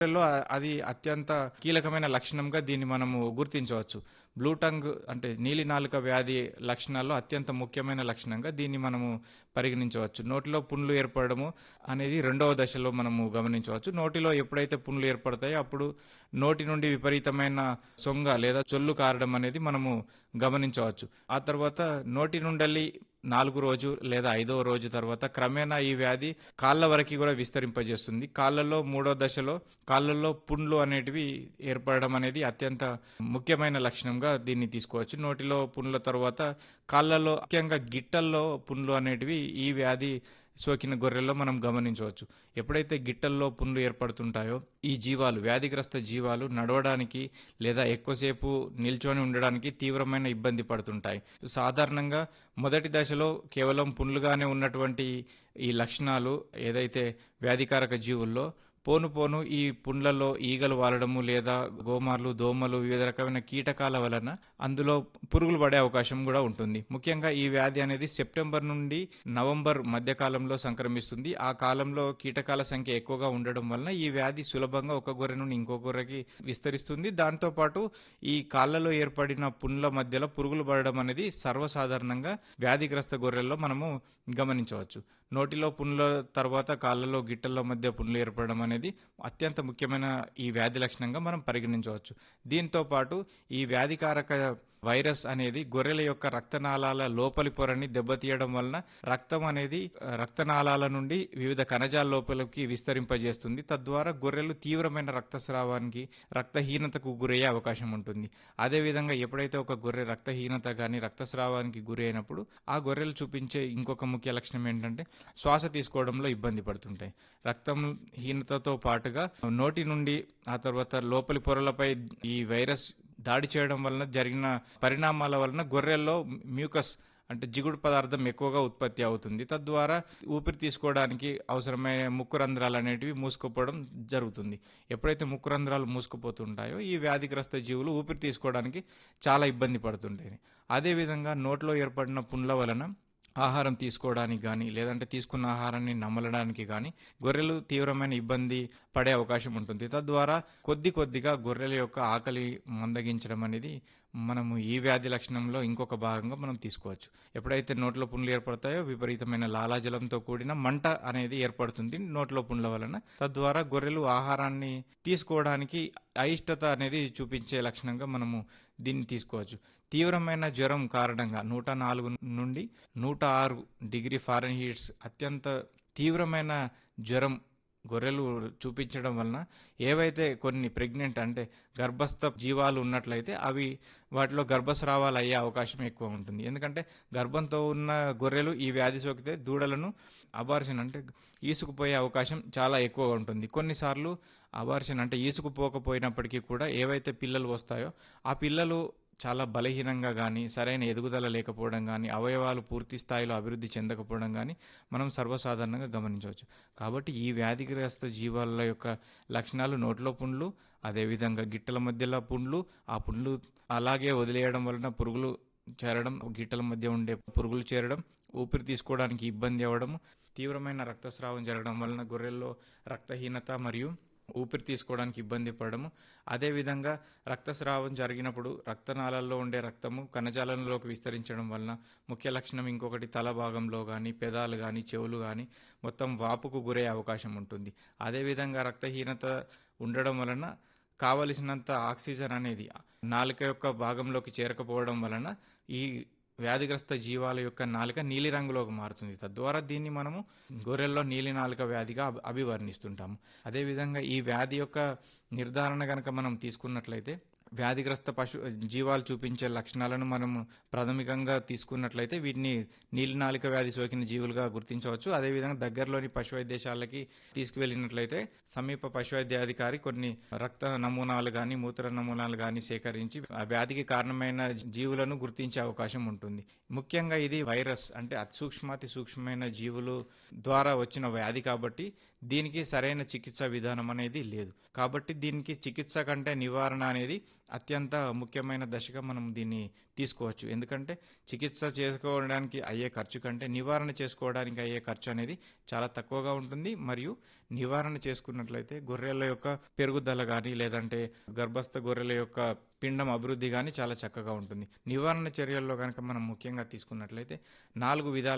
లో అది అత్యంత కీలకమైన లక్షణంగా దీన్ని మనము గుర్తించవచ్చు బ్లూ టంగ్ అంటే నీలి నాలుక వ్యాధి లక్షణాల్లో అత్యంత ముఖ్యమైన లక్షణంగా దీన్ని మనము పరిగణించవచ్చు నోటిలో పుండ్లు ఏర్పడము అనేది రెండవ దశలో మనము గమనించవచ్చు నోటిలో ఎప్పుడైతే పుండ్లు ఏర్పడతాయో అప్పుడు నోటి నుండి విపరీతమైన సొంగ లేదా చొల్లు కారడం అనేది మనము గమనించవచ్చు ఆ తర్వాత నోటి నుండి నాలుగు రోజు లేదా ఐదవ రోజు తర్వాత క్రమేణా ఈ వ్యాధి కాళ్ళ వరకు కూడా విస్తరింపజేస్తుంది కాళ్ళల్లో మూడో దశలో కాళ్ళల్లో పుండ్లు అనేటివి ఏర్పడడం అనేది అత్యంత ముఖ్యమైన లక్షణంగా దీన్ని తీసుకోవచ్చు నోటిలో పుండ్ల తర్వాత కాళ్ళల్లో ముఖ్యంగా గిట్టల్లో పుండ్లు అనేటివి ఈ వ్యాధి సోకిన గొర్రెల్లో మనం గమనించవచ్చు ఎప్పుడైతే గిట్టల్లో పుండ్లు ఏర్పడుతుంటాయో ఈ జీవాలు వ్యాధిగ్రస్త జీవాలు నడవడానికి లేదా ఎక్కువసేపు నిల్చొని ఉండడానికి తీవ్రమైన ఇబ్బంది పడుతుంటాయి సాధారణంగా మొదటి దశలో కేవలం పుండ్లుగానే ఉన్నటువంటి ఈ లక్షణాలు ఏదైతే వ్యాధికారక జీవుల్లో పోను పోను ఈ పుండ్లలో ఈగలు వాలడము లేదా గోమార్లు దోమలు వివిధ రకమైన కీటకాల వలన అందులో పురుగులు పడే అవకాశం కూడా ఉంటుంది ముఖ్యంగా ఈ వ్యాధి అనేది సెప్టెంబర్ నుండి నవంబర్ మధ్య కాలంలో సంక్రమిస్తుంది ఆ కాలంలో కీటకాల సంఖ్య ఎక్కువగా ఉండడం వలన ఈ వ్యాధి సులభంగా ఒక గొర్రె నుండి ఇంకో గొర్రెకి విస్తరిస్తుంది దాంతోపాటు ఈ కాళ్ళలో ఏర్పడిన పుండ్ల మధ్యలో పురుగులు పడడం అనేది సర్వసాధారణంగా వ్యాధిగ్రస్త గొర్రెల్లో మనము గమనించవచ్చు నోటిలో పుండ్ల తర్వాత కాళ్ళలో గిట్టల మధ్య పుండ్లు ఏర్పడడం అనేది అత్యంత ముఖ్యమైన ఈ వ్యాధి లక్షణంగా మనం పరిగణించవచ్చు దీంతో పాటు ఈ వ్యాధికారక వైరస్ అనేది గొర్రెల యొక్క రక్తనాళాల లోపలి పొరని దెబ్బతీయడం వలన రక్తం అనేది ఆ, రక్తనాళాల నుండి వివిధ కణజాల లోపలికి విస్తరింపజేస్తుంది తద్వారా గొర్రెలు తీవ్రమైన రక్తస్రావానికి రక్తహీనతకు గురయ్యే అవకాశం ఉంటుంది అదేవిధంగా ఎప్పుడైతే ఒక గొర్రె రక్తహీనత కానీ రక్తస్రావానికి గురి అయినప్పుడు ఆ గొర్రెలు చూపించే ఇంకొక ముఖ్య లక్షణం ఏంటంటే శ్వాస తీసుకోవడంలో ఇబ్బంది పడుతుంటాయి రక్తం హీనతతో పాటుగా నోటి నుండి ఆ తర్వాత లోపలి పొరలపై ఈ వైరస్ దాడి చేయడం వలన జరిగిన పరిణామాల వలన గొర్రెల్లో మ్యూకస్ అంటే జిగుడు పదార్థం ఎక్కువగా ఉత్పత్తి అవుతుంది తద్వారా ఊపిరి తీసుకోవడానికి అవసరమైన ముక్కు రంధ్రాలు అనేటివి మూసుకుపోవడం జరుగుతుంది ఎప్పుడైతే ముక్కు రంధ్రాలు మూసుకుపోతుంటాయో ఈ వ్యాధిగ్రస్త జీవులు ఊపిరి తీసుకోవడానికి చాలా ఇబ్బంది పడుతుంటాయి అదేవిధంగా నోట్లో ఏర్పడిన పుండ్ల వలన ఆహారం తీసుకోవడానికి కానీ లేదంటే తీసుకున్న ఆహారాన్ని నమలడానికి కానీ గొర్రెలు తీవ్రమైన ఇబ్బంది పడే అవకాశం ఉంటుంది తద్వారా కొద్ది కొద్దిగా గొర్రెల యొక్క ఆకలి మందగించడం అనేది మనము ఈ వ్యాధి లక్షణంలో ఇంకొక భాగంగా మనం తీసుకోవచ్చు ఎప్పుడైతే నోట్లో పుండ్లు ఏర్పడతాయో విపరీతమైన లాలాజలంతో కూడిన మంట అనేది ఏర్పడుతుంది నోట్లో పుండ్ల వలన తద్వారా గొర్రెలు ఆహారాన్ని తీసుకోవడానికి అయిష్టత అనేది చూపించే లక్షణంగా మనము దీన్ని తీసుకోవచ్చు తీవ్రమైన జ్వరం కారణంగా నూట నాలుగు నుండి నూట ఆరు డిగ్రీ ఫారెన్హీట్స్ అత్యంత తీవ్రమైన జ్వరం గొర్రెలు చూపించడం వలన ఏవైతే కొన్ని ప్రెగ్నెంట్ అంటే గర్భస్థ జీవాలు ఉన్నట్లయితే అవి వాటిలో గర్భస్రావాలు అయ్యే అవకాశం ఎక్కువ ఉంటుంది ఎందుకంటే గర్భంతో ఉన్న గొర్రెలు ఈ వ్యాధి సోకితే దూడలను అబార్షన్ అంటే ఈసుకుపోయే అవకాశం చాలా ఎక్కువగా ఉంటుంది కొన్నిసార్లు అబార్షన్ అంటే ఈసుకుపోకపోయినప్పటికీ కూడా ఏవైతే పిల్లలు వస్తాయో ఆ పిల్లలు చాలా బలహీనంగా కానీ సరైన ఎదుగుదల లేకపోవడం కానీ అవయవాలు పూర్తి స్థాయిలో అభివృద్ధి చెందకపోవడం కానీ మనం సర్వసాధారణంగా గమనించవచ్చు కాబట్టి ఈ వ్యాధిగ్రస్త జీవాల యొక్క లక్షణాలు నోట్లో పుండ్లు అదేవిధంగా గిట్టల మధ్యలో పుండ్లు ఆ పుండ్లు అలాగే వదిలేయడం వలన పురుగులు చేరడం గిట్టల మధ్య ఉండే పురుగులు చేరడం ఊపిరి తీసుకోవడానికి ఇబ్బంది అవ్వడం తీవ్రమైన రక్తస్రావం జరగడం వలన గొర్రెల్లో రక్తహీనత మరియు ఊపిరి తీసుకోవడానికి ఇబ్బంది పడము అదేవిధంగా రక్తస్రావం జరిగినప్పుడు రక్తనాళాల్లో ఉండే రక్తము కణజాలంలోకి విస్తరించడం వలన ముఖ్య లక్షణం ఇంకొకటి తల భాగంలో కానీ పెదాలు కానీ చెవులు కానీ మొత్తం వాపుకు గురే అవకాశం ఉంటుంది అదేవిధంగా రక్తహీనత ఉండడం వలన కావలసినంత ఆక్సిజన్ అనేది నాలుక యొక్క భాగంలోకి చేరకపోవడం వలన ఈ వ్యాధిగ్రస్త జీవాల యొక్క నాలుక నీలి రంగులోకి మారుతుంది తద్వారా దీన్ని మనము గొర్రెల్లో నీలి నాలుక వ్యాధిగా అభి- అభివర్ణిస్తుంటాము అదేవిధంగా ఈ వ్యాధి యొక్క నిర్ధారణ కనుక మనం తీసుకున్నట్లయితే వ్యాధిగ్రస్త పశు జీవాలు చూపించే లక్షణాలను మనము ప్రాథమికంగా తీసుకున్నట్లయితే వీటిని నీలినాలిక వ్యాధి సోకిన జీవులుగా గుర్తించవచ్చు అదేవిధంగా దగ్గరలోని పశు వైద్యశాలకి తీసుకువెళ్ళినట్లయితే సమీప పశు వైద్యాధికారి కొన్ని రక్త నమూనాలు కానీ మూత్ర నమూనాలు కానీ సేకరించి ఆ వ్యాధికి కారణమైన జీవులను గుర్తించే అవకాశం ఉంటుంది ముఖ్యంగా ఇది వైరస్ అంటే అతి సూక్ష్మాతి సూక్ష్మమైన జీవులు ద్వారా వచ్చిన వ్యాధి కాబట్టి దీనికి సరైన చికిత్స విధానం అనేది లేదు కాబట్టి దీనికి చికిత్స కంటే నివారణ అనేది అత్యంత ముఖ్యమైన దశగా మనం దీన్ని తీసుకోవచ్చు ఎందుకంటే చికిత్స చేసుకోవడానికి అయ్యే ఖర్చు కంటే నివారణ చేసుకోవడానికి అయ్యే ఖర్చు అనేది చాలా తక్కువగా ఉంటుంది మరియు నివారణ చేసుకున్నట్లయితే గొర్రెల యొక్క పెరుగుదల కానీ లేదంటే గర్భస్థ గొర్రెల యొక్క పిండం అభివృద్ధి కానీ చాలా చక్కగా ఉంటుంది నివారణ చర్యల్లో కనుక మనం ముఖ్యంగా తీసుకున్నట్లయితే నాలుగు విధాల